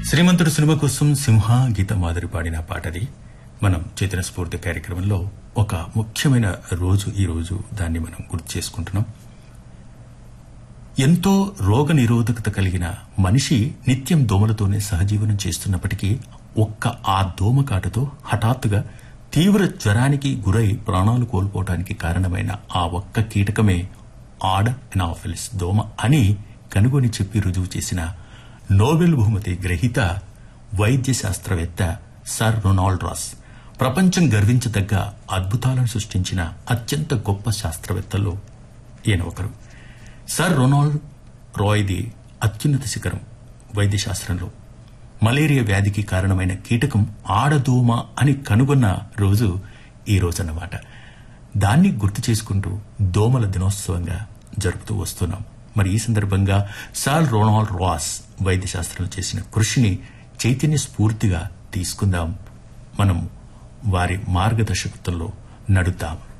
శ్రీమంతుడు cinema కోసం సింహ గీత మాదిరి పాడిన పాటది మనం చేతన స్ఫూర్తి కార్యక్రమంలో ఒక ముఖ్యమైన రోజు ఈ రోజు దాన్ని మనం గుర్తు చేసుకుంటున్నాం ఎంతో రోగ నిరోధకత కలిగిన మనిషి నిత్యం దోమలతోనే సహజీవనం చేస్తున్నప్పటికీ ఒక్క ఆ దోమ కాటుతో హఠాత్తుగా తీవ్ర జ్వరానికి గురై ప్రాణాలు కోల్పోవటానికి కారణమైన ఆ ఒక్క కీటకమే ఆడ ఎనాఫిలిస్ దోమ అని కనుగొని చెప్పి రుజువు చేసిన నోబెల్ బహుమతి గ్రహీత వైద్య శాస్త్రవేత్త సర్ రొనాల్డ్ రాస్ ప్రపంచం గర్వించదగ్గ అద్భుతాలను సృష్టించిన అత్యంత గొప్ప శాస్త్రవేత్తల్లో ఈయన ఒకరు సర్ రొనాల్డ్ రాయ్ది అత్యున్నత శిఖరం వైద్యశాస్త్రంలో మలేరియా వ్యాధికి కారణమైన కీటకం ఆడదోమ అని కనుగొన్న రోజు ఈ రోజన్నమాట దాన్ని గుర్తు చేసుకుంటూ దోమల దినోత్సవంగా జరుపుతూ వస్తున్నాం మరి ఈ సందర్భంగా సార్ రొనాల్డ్ రాస్ వైద్యశాస్త్రంలో చేసిన కృషిని చైతన్య స్ఫూర్తిగా తీసుకుందాం మనం వారి మార్గదర్శకత్వంలో నడుద్దాం